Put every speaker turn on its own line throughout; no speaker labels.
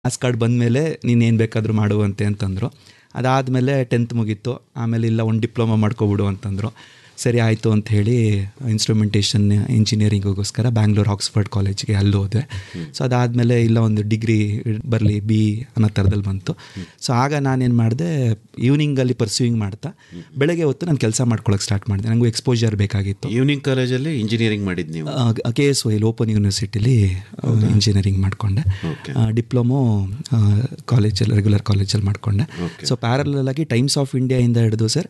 marks card ಬಂದಮೇಲೆ ನೀನು ಏನು ಬೇಕಾದರೂ ಮಾಡುವಂತೆ ಅಂತಂದರು ಅದಾದಮೇಲೆ ಟೆಂತ್ ಮುಗೀತು ಆಮೇಲೆ ಇಲ್ಲ ಒಂದು ಡಿಪ್ಲೊಮಾ ಮಾಡ್ಕೊಬಿಡು ಅಂತಂದರು ಸರಿ ಆಯಿತು ಅಂತ ಹೇಳಿ ಇನ್ಸ್ಟ್ರುಮೆಂಟೇಷನ್ ಇಂಜಿನಿಯರಿಂಗಿಗೋಸ್ಕರ ಬ್ಯಾಂಗ್ಳೂರ್ ಆಕ್ಸ್ಫರ್ಡ್ ಕಾಲೇಜ್ಗೆ ಅಲ್ಲಿ ಹೋದೆ ಸೊ ಅದಾದಮೇಲೆ ಇಲ್ಲ ಒಂದು ಡಿಗ್ರಿ ಬರಲಿ ಬಿ ಅನ್ನೋ ಥರದಲ್ಲಿ ಬಂತು ಸೊ ಆಗ ನಾನೇನು ಮಾಡಿದೆ ಈವ್ನಿಂಗಲ್ಲಿ ಪರ್ಸ್ಯೂಯಿಂಗ್ ಮಾಡ್ತಾ ಬೆಳಗ್ಗೆ ಹೊತ್ತು ನಾನು ಕೆಲಸ ಮಾಡ್ಕೊಳಕ್ಕೆ ಸ್ಟಾರ್ಟ್ ಮಾಡಿದೆ ನನಗೂ ಎಕ್ಸ್ಪೋಜರ್ ಬೇಕಾಗಿತ್ತು
ಈವ್ನಿಂಗ್ ಕಾಲೇಜಲ್ಲಿ ಇಂಜಿನಿಯರಿಂಗ್ ಮಾಡಿದ್ದು ನೀವು
ಕೆ ಎಸ್ ಒ ಇಲ್ಲಿ ಓಪನ್ ಯೂನಿವರ್ಸಿಟಿಲಿ ಇಂಜಿನಿಯರಿಂಗ್ ಮಾಡಿಕೊಂಡೆ ಡಿಪ್ಲೊಮೊ ಕಾಲೇಜಲ್ಲಿ ರೆಗ್ಯುಲರ್ ಕಾಲೇಜಲ್ಲಿ ಮಾಡಿಕೊಂಡೆ ಸೊ ಪ್ಯಾರಲಲ್ ಆಗಿ ಟೈಮ್ಸ್ ಆಫ್ ಇಂಡಿಯಾಯಿಂದ ಹಿಡಿದು ಸರ್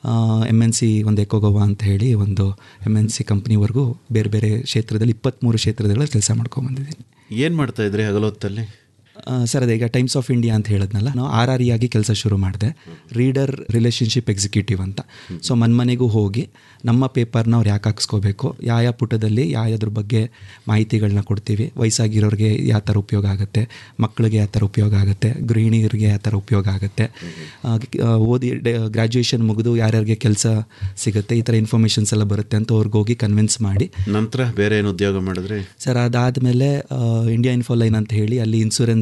ಎಮ್ ಎನ್ ಸಿ ಒಂದು ಎಕೋಗೋವಾ ಅಂತ ಹೇಳಿ ಒಂದು ಎಮ್ ಎನ್ ಸಿ ಕಂಪ್ನಿವರೆಗೂ ಬೇರೆ ಬೇರೆ ಕ್ಷೇತ್ರದಲ್ಲಿ ಇಪ್ಪತ್ತ್ಮೂರು ಕ್ಷೇತ್ರದಲ್ಲಿ ಕೆಲಸ ಮಾಡ್ಕೊಂಬಂದಿದ್ದೀನಿ
ಏನು ಮಾಡ್ತಾ ಇದ್ರಿ ಹಗಲೊತ್ತಲ್ಲಿ
ಆ, ಸರ್ ಅದೇ ಈಗ ಟೈಮ್ಸ್ ಆಫ್ ಇಂಡಿಯಾ ಅಂತ ಹೇಳಿದ್ನಲ್ಲ ನಾವು ಆರ್ ಆರ್ ಆಗಿ ಕೆಲಸ ಶುರು ಮಾಡಿದೆ ರೀಡರ್ ರಿಲೇಷನ್ಶಿಪ್ ಎಕ್ಸಿಕ್ಯೂಟಿವ್ ಅಂತ ಸೊ ಮನೆಗೂ ಹೋಗಿ ನಮ್ಮ ಪೇಪರ್ನ ಅವ್ರು ಯಾಕೆ ಹಾಕ್ಸ್ಕೋಬೇಕು ಯಾವ ಯಾವ ಪುಟದಲ್ಲಿ ಯಾವ್ಯಾದ್ರ ಬಗ್ಗೆ ಮಾಹಿತಿಗಳನ್ನ ಕೊಡ್ತೀವಿ ವಯಸ್ಸಾಗಿರೋರಿಗೆ ಯಾವ ಥರ ಉಪಯೋಗ ಆಗುತ್ತೆ ಮಕ್ಕಳಿಗೆ ಯಾವ ಥರ ಉಪಯೋಗ ಆಗುತ್ತೆ ಗೃಹಿಣಿಯರಿಗೆ ಯಾವ ಥರ ಉಪಯೋಗ ಆಗುತ್ತೆ ಆ, ಆ, ಓದಿ ಗ್ರ್ಯಾಜುಯೇಷನ್ ಮುಗಿದು ಯಾರ್ಯಾರಿಗೆ ಕೆಲಸ ಸಿಗುತ್ತೆ ಈ ಥರ ಇನ್ಫಾರ್ಮೇಷನ್ಸ್ ಎಲ್ಲ ಬರುತ್ತೆ ಅಂತ ಅವ್ರಿಗೆ ಹೋಗಿ ಕನ್ವಿನ್ಸ್ ಮಾಡಿ
ನಂತರ ಬೇರೆ ಏನು ಉದ್ಯೋಗ ಮಾಡಿದ್ರಿ
ಸರ್ ಅದಾದಮೇಲೆ ಇಂಡಿಯಾ ಇನ್ಫೋಲೈನ್ ಅಂತ ಹೇಳಿ ಅಲ್ಲಿ ಇನ್ಸೂರೆನ್ಸ್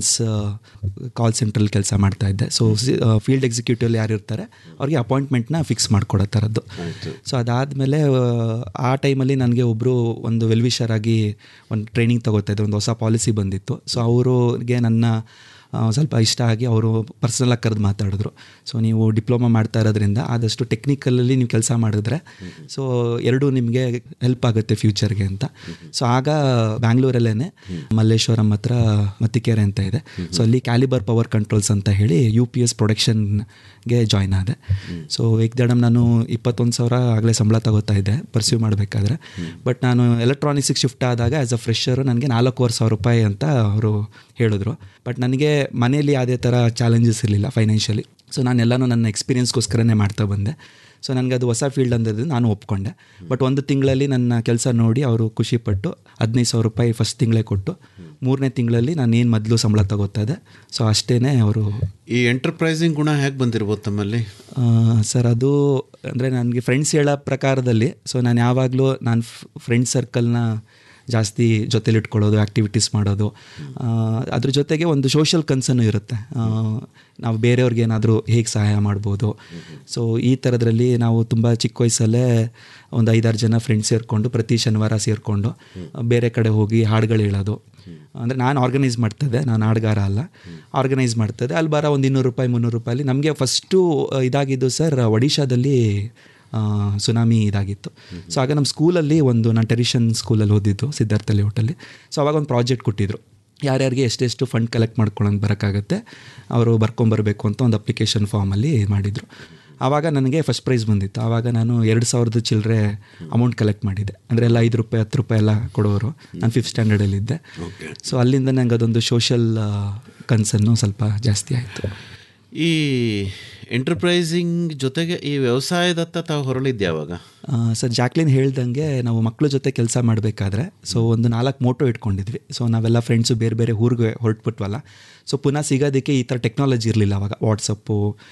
ಕಾಲ್ ಸೆಂಟ್ರಲ್ಲಿ ಕೆಲಸ ಮಾಡ್ತಾ ಇದ್ದೆ ಸೊ ಫೀಲ್ಡ್ ಎಕ್ಸಿಕ್ಯೂಟಿವ್ ಯಾರು ಇರ್ತಾರೆ ಅವ್ರಿಗೆ ಅಪಾಯಿಂಟ್ಮೆಂಟ್ನ ಫಿಕ್ಸ್ ಮಾಡಿಕೊಡೋ ಥರದ್ದು ಸೊ ಅದಾದಮೇಲೆ ಆ ಟೈಮಲ್ಲಿ ನನಗೆ ಒಬ್ಬರು ಒಂದು ವೆಲ್ವಿಷರ್ ಆಗಿ ಒಂದು ಟ್ರೈನಿಂಗ್ ತಗೋತಾ ಇದ್ರು ಒಂದು ಹೊಸ ಪಾಲಿಸಿ ಬಂದಿತ್ತು ಸೊ ಅವ್ರಿಗೆ ನನ್ನ ಆ, ಸ್ವಲ್ಪ ಇಷ್ಟ ಆಗಿ ಅವರು ಪರ್ಸ್ನಲಾಗಿ ಕರೆದು ಮಾತಾಡಿದ್ರು ಸೊ ನೀವು ಡಿಪ್ಲೊಮಾ ಮಾಡ್ತಾ ಇರೋದ್ರಿಂದ ಆದಷ್ಟು ಟೆಕ್ನಿಕಲಲ್ಲಿ ನೀವು ಕೆಲಸ ಮಾಡಿದ್ರೆ ಸೊ ಎರಡೂ ನಿಮಗೆ ಹೆಲ್ಪ್ ಆಗುತ್ತೆ ಫ್ಯೂಚರ್ಗೆ ಅಂತ ಸೊ ಆಗ ಬ್ಯಾಂಗ್ಳೂರಲ್ಲೇ ಮಲ್ಲೇಶ್ವರಂ ಹತ್ರ ಮತ್ತಿಕೆರೆ ಅಂತ ಇದೆ ಸೊ ಅಲ್ಲಿ ಕ್ಯಾಲಿಬರ್ ಪವರ್ ಕಂಟ್ರೋಲ್ಸ್ ಅಂತ ಹೇಳಿ ಯು ಪಿ ಎಸ್ ಪ್ರೊಡಕ್ಷನ್ಗೆ ಜಾಯ್ನ್ ಆದೆ ಸೊ ಏಕ್ದಡಮ್ ನಾನು ಇಪ್ಪತ್ತೊಂದು ಸಾವಿರ ಆಗಲೇ ಸಂಬಳ ತಗೋತಾ ಇದ್ದೆ ಪರ್ಸ್ಯೂ ಮಾಡಬೇಕಾದ್ರೆ ಬಟ್ ನಾನು ಎಲೆಕ್ಟ್ರಾನಿಕ್ಸಿಗೆ ಶಿಫ್ಟ್ ಆದಾಗ ಆ್ಯಸ್ ಅ ಫ್ರೆಶರು ನನಗೆ ನಾಲ್ಕೂವರೆ ಸಾವಿರ ರೂಪಾಯಿ ಅಂತ ಅವರು ಹೇಳಿದ್ರು ಬಟ್ ನನಗೆ ಮನೆಯಲ್ಲಿ ಯಾವುದೇ ಥರ ಚಾಲೆಂಜಸ್ ಇರಲಿಲ್ಲ ಫೈನಾನ್ಷಿಯಲಿ ಸೊ ನಾನೆಲ್ಲನೂ ನನ್ನ ಎಕ್ಸ್ಪೀರಿಯನ್ಸ್ಗೋಸ್ಕರನೇ ಮಾಡ್ತಾ ಬಂದೆ ಸೊ ನನಗೆ ಅದು ಹೊಸ ಫೀಲ್ಡ್ ಅಂದಿದ್ದು ನಾನು ಒಪ್ಕೊಂಡೆ ಬಟ್ ಒಂದು ತಿಂಗಳಲ್ಲಿ ನನ್ನ ಕೆಲಸ ನೋಡಿ ಅವರು ಖುಷಿಪಟ್ಟು ಹದಿನೈದು ಸಾವಿರ ರೂಪಾಯಿ ಫಸ್ಟ್ ತಿಂಗಳೇ ಕೊಟ್ಟು ಮೂರನೇ ತಿಂಗಳಲ್ಲಿ ನಾನು ಏನು ಮೊದಲು ಸಂಬಳ ತಗೋತಾ ಇದ್ದೆ ಸೊ ಅಷ್ಟೇ ಅವರು
ಈ ಎಂಟರ್ಪ್ರೈಸಿಂಗ್ ಗುಣ ಹೇಗೆ ಬಂದಿರ್ಬೋದು ತಮ್ಮಲ್ಲಿ
ಸರ್ ಅದು ಅಂದರೆ ನನಗೆ ಫ್ರೆಂಡ್ಸ್ ಹೇಳೋ ಪ್ರಕಾರದಲ್ಲಿ ಸೊ ನಾನು ಯಾವಾಗಲೂ ನಾನು ಫ್ರೆಂಡ್ ಸರ್ಕಲ್ನ ಜಾಸ್ತಿ ಜೊತೆಲಿ ಇಟ್ಕೊಳ್ಳೋದು ಆ್ಯಕ್ಟಿವಿಟೀಸ್ ಮಾಡೋದು ಆ, ಅದ್ರ ಜೊತೆಗೆ ಒಂದು ಸೋಷಿಯಲ್ ಕನ್ಸರ್ನು ಇರುತ್ತೆ ಆ, ನಾವು ಬೇರೆಯವ್ರಿಗೆ ಏನಾದರೂ ಹೇಗೆ ಸಹಾಯ ಮಾಡ್ಬೋದು ಸೊ ಈ ಥರದ್ರಲ್ಲಿ ನಾವು ತುಂಬ ಚಿಕ್ಕ ವಯಸ್ಸಲ್ಲೇ ಒಂದು ಐದಾರು ಜನ ಫ್ರೆಂಡ್ಸ್ ಸೇರಿಕೊಂಡು ಪ್ರತಿ ಶನಿವಾರ ಸೇರಿಕೊಂಡು ಬೇರೆ ಕಡೆ ಹೋಗಿ ಹಾಡುಗಳು ಹೇಳೋದು ಅಂದರೆ ನಾನು ಆರ್ಗನೈಸ್ ಮಾಡ್ತಿದ್ದೆ ನಾನು ಹಾಡುಗಾರ ಅಲ್ಲ ಆರ್ಗನೈಸ್ ಮಾಡ್ತಿದ್ದೆ ಅಲ್ಲಿ ಬರೋ ಒಂದು ಇನ್ನೂರು ರೂಪಾಯಿ ಮುನ್ನೂರು ರೂಪಾಯಲ್ಲಿ ನಮಗೆ ಫಸ್ಟು ಇದಾಗಿದ್ದು ಸರ್ ಒಡಿಶಾದಲ್ಲಿ ಆ, ಸುನಾಮಿ ಇದಾಗಿತ್ತು ಸೊ ಆಗ ನಮ್ಮ ಸ್ಕೂಲಲ್ಲಿ ಒಂದು ನಾನು ಟೆರಿಷನ್ ಸ್ಕೂಲಲ್ಲಿ ಓದಿದ್ದು ಸಿದ್ಧಾರ್ಥ ಲೇಔಟಲ್ಲಿ ಸೊ ಅವಾಗ ಒಂದು ಪ್ರಾಜೆಕ್ಟ್ ಕೊಟ್ಟಿದ್ರು ಯಾರ್ಯಾರಿಗೆ ಎಷ್ಟೆಷ್ಟು ಫಂಡ್ ಕಲೆಕ್ಟ್ ಮಾಡ್ಕೊಳ್ಳೋಂಗೆ ಬರೋಕ್ಕಾಗತ್ತೆ ಅವರು ಬರ್ಕೊಂಬರ್ಬೇಕು ಅಂತ ಒಂದು ಅಪ್ಲಿಕೇಶನ್ ಫಾರ್ಮಲ್ಲಿ ಮಾಡಿದರು ಆವಾಗ ನನಗೆ ಫಸ್ಟ್ ಪ್ರೈಸ್ ಬಂದಿತ್ತು ಆವಾಗ ನಾನು ಎರಡು ಸಾವಿರದ ಚಿಲ್ಲರೆ ಅಮೌಂಟ್ ಕಲೆಕ್ಟ್ ಮಾಡಿದ್ದೆ ಅಂದರೆ ಎಲ್ಲ ಐದು ರೂಪಾಯಿ ಹತ್ತು ರೂಪಾಯಿ ಎಲ್ಲ ಕೊಡೋರು ನಾನು ಫಿಫ್ತ್ ಸ್ಟ್ಯಾಂಡರ್ಡಲ್ಲಿದ್ದೆ ಸೊ ಅಲ್ಲಿಂದ ನಂಗೆ ಅದೊಂದು ಸೋಷಲ್ ಕನ್ಸನ್ನು ಸ್ವಲ್ಪ ಜಾಸ್ತಿ ಆಯಿತು
ಈ ಎಂಟರ್ಪ್ರೈಸಿಂಗ್ ಜೊತೆಗೆ ಈ ವ್ಯವಸಾಯದತ್ತ ತಾವು ಹೊರಳಿದ್ದು ಯಾವಾಗ
ಸರ್ ಜಾಕ್ಲಿನ್ ಹೇಳ್ದಂಗೆ ನಾವು ಮಕ್ಕಳ ಜೊತೆ ಕೆಲಸ ಮಾಡಬೇಕಾದ್ರೆ ಸೊ ಒಂದು ನಾಲ್ಕು ಮೋಟೋ ಇಟ್ಕೊಂಡಿದ್ವಿ ಸೊ ನಾವೆಲ್ಲ ಫ್ರೆಂಡ್ಸು ಬೇರೆ ಬೇರೆ ಊರಿಗೆ ಹೊರಟ್ಬಿಟ್ವಲ್ಲ ಸೊ ಪುನಃ ಸಿಗೋದಕ್ಕೆ ಈ ಥರ ಟೆಕ್ನಾಲಜಿ ಇರಲಿಲ್ಲ ಅವಾಗ ವಾಟ್ಸಪ್ಪು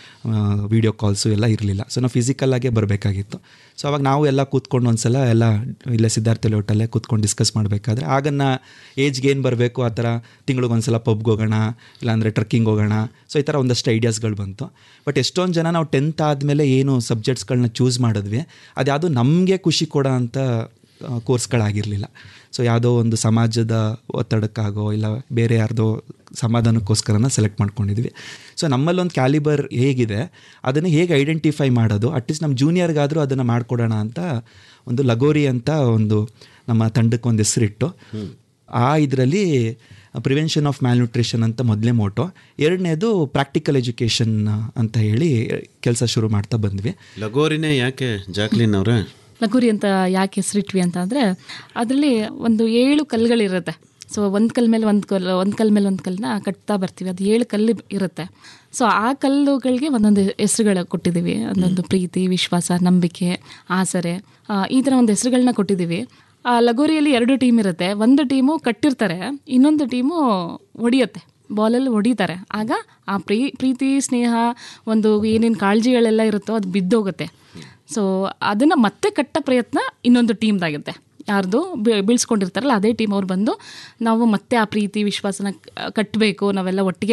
ವೀಡಿಯೋ ಕಾಲ್ಸು ಎಲ್ಲ ಇರಲಿಲ್ಲ ಸೊ ನಾವು ಫಿಸಿಕಲ್ಲಾಗೇ ಬರಬೇಕಾಗಿತ್ತು ಸೊ ಅವಾಗ ನಾವು ಎಲ್ಲ ಕೂತ್ಕೊಂಡು ಒಂದ್ಸಲ ಎಲ್ಲ ಇಲ್ಲೇ ಸಿದ್ಧಾರ್ಥ ಲೇಔಟಲ್ಲೇ ಕೂತ್ಕೊಂಡು ಡಿಸ್ಕಸ್ ಮಾಡಬೇಕಾದ್ರೆ ಆಗನ್ನ ಏಜ್ಗೆ ಏನು ಬರಬೇಕು ಆ ಥರ ತಿಂಗಳಿಗೊಂದ್ಸಲ ಪಬ್ಗೆ ಹೋಗೋಣ ಇಲ್ಲಾಂದರೆ ಟ್ರಕ್ಕಿಂಗ್ ಹೋಗೋಣ ಸೊ ಈ ಥರ ಒಂದಷ್ಟು ಐಡಿಯಾಸ್ಗಳು ಬಂತು ಬಟ್ ಎಷ್ಟೊಂದು ಜನ ನಾವು ಟೆಂತ್ ಆದಮೇಲೆ ಏನು ಸಬ್ಜೆಕ್ಟ್ಸ್ಗಳನ್ನ ಚೂಸ್ ಮಾಡಿದ್ವಿ ಅದ್ಯಾವುದು ನಮಗೆ ಖುಷಿ ಕೊಡೋ ಅಂಥ ಕೋರ್ಸ್ಗಳಾಗಿರಲಿಲ್ಲ ಸೊ ಯಾವುದೋ ಒಂದು ಸಮಾಜದ ಒತ್ತಡಕ್ಕಾಗೋ ಇಲ್ಲ ಬೇರೆ ಯಾರ್ದೋ ಸಮಾಧಾನಕ್ಕೋಸ್ಕರನ ಸೆಲೆಕ್ಟ್ ಮಾಡ್ಕೊಂಡಿದ್ವಿ ಸೊ ನಮ್ಮಲ್ಲೊಂದು ಕ್ಯಾಲಿಬರ್ ಹೇಗಿದೆ ಅದನ್ನು ಹೇಗೆ ಐಡೆಂಟಿಫೈ ಮಾಡೋದು ಅಟ್ಲೀಸ್ಟ್ ನಮ್ಮ ಜೂನಿಯರ್ಗಾದರೂ ಅದನ್ನು ಮಾಡಿಕೊಡೋಣ ಅಂತ ಒಂದು ಲಗೋರಿ ಅಂತ ಒಂದು ನಮ್ಮ ತಂಡಕ್ಕೆ ಒಂದು ಹೆಸರಿಟ್ಟು ಆ ಇದರಲ್ಲಿ ಪ್ರಿವೆನ್ಷನ್ ಆಫ್ ಮ್ಯಾಲ್ನ್ಯೂಟ್ರಿಷನ್ ಅಂತ ಮೊದಲೇ ಮೋಟೋ ಎರಡನೇದು ಪ್ರಾಕ್ಟಿಕಲ್ ಎಜುಕೇಷನ್ ಅಂತ ಹೇಳಿ ಕೆಲಸ ಶುರು ಮಾಡ್ತಾ ಬಂದ್ವಿ
ಲಗೋರಿನೇ ಯಾಕೆ ಜಾಕ್ಲಿನ್ ಅವರೇ
ಲಗೋರಿ ಅಂತ ಯಾಕೆ ಹೆಸರಿಟ್ವಿ ಅಂತ ಅಂದರೆ ಅದರಲ್ಲಿ ಒಂದು ಏಳು ಕಲ್ಲುಗಳಿರುತ್ತೆ ಸೊ ಒಂದು ಕಲ್ ಮೇಲೆ ಒಂದು ಕಲ್ಲು ಒಂದು ಕಲ್ ಮೇಲೆ ಒಂದು ಕಲ್ಲನ್ನ ಕಟ್ತಾ ಬರ್ತೀವಿ ಅದು ಏಳು ಕಲ್ಲು ಇರುತ್ತೆ ಸೊ ಆ ಕಲ್ಲುಗಳಿಗೆ ಒಂದೊಂದು ಹೆಸರುಗಳು ಕೊಟ್ಟಿದ್ದೀವಿ ಒಂದೊಂದು ಪ್ರೀತಿ ವಿಶ್ವಾಸ ನಂಬಿಕೆ ಆಸರೆ ಆ, ಈ ಥರ ಒಂದು ಹೆಸರುಗಳನ್ನ ಕೊಟ್ಟಿದ್ದೀವಿ ಆ ಲಗೋರಿಯಲ್ಲಿ ಎರಡು ಟೀಮ್ ಇರುತ್ತೆ ಒಂದು ಟೀಮು ಕಟ್ಟಿರ್ತಾರೆ ಇನ್ನೊಂದು ಟೀಮು ಹೊಡಿಯುತ್ತೆ ಬಾಲಲ್ಲಿ ಹೊಡಿತಾರೆ ಆಗ ಆ ಪ್ರೀ ಪ್ರೀತಿ ಸ್ನೇಹ ಒಂದು ಏನೇನು ಕಾಳಜಿಗಳೆಲ್ಲ ಇರುತ್ತೋ ಅದು ಬಿದ್ದೋಗುತ್ತೆ ಸೊ ಅದನ್ನು ಮತ್ತೆ ಕಟ್ಟ ಪ್ರಯತ್ನ ಇನ್ನೊಂದು ಟೀಮ್ದಾಗುತ್ತೆ ಯಾರ್ದು ಬಿ- ಬೀಳ್ಸ್ಕೊಂಡಿರ್ತಾರಲ್ಲ ಅದೇ ಟೀಮ್ ಅವ್ರು ಬಂದು ನಾವು ಮತ್ತೆ ಆ ಪ್ರೀತಿ ವಿಶ್ವಾಸನ ಕಟ್ಟಬೇಕು ನಾವೆಲ್ಲ ಒಟ್ಟಿಗೆ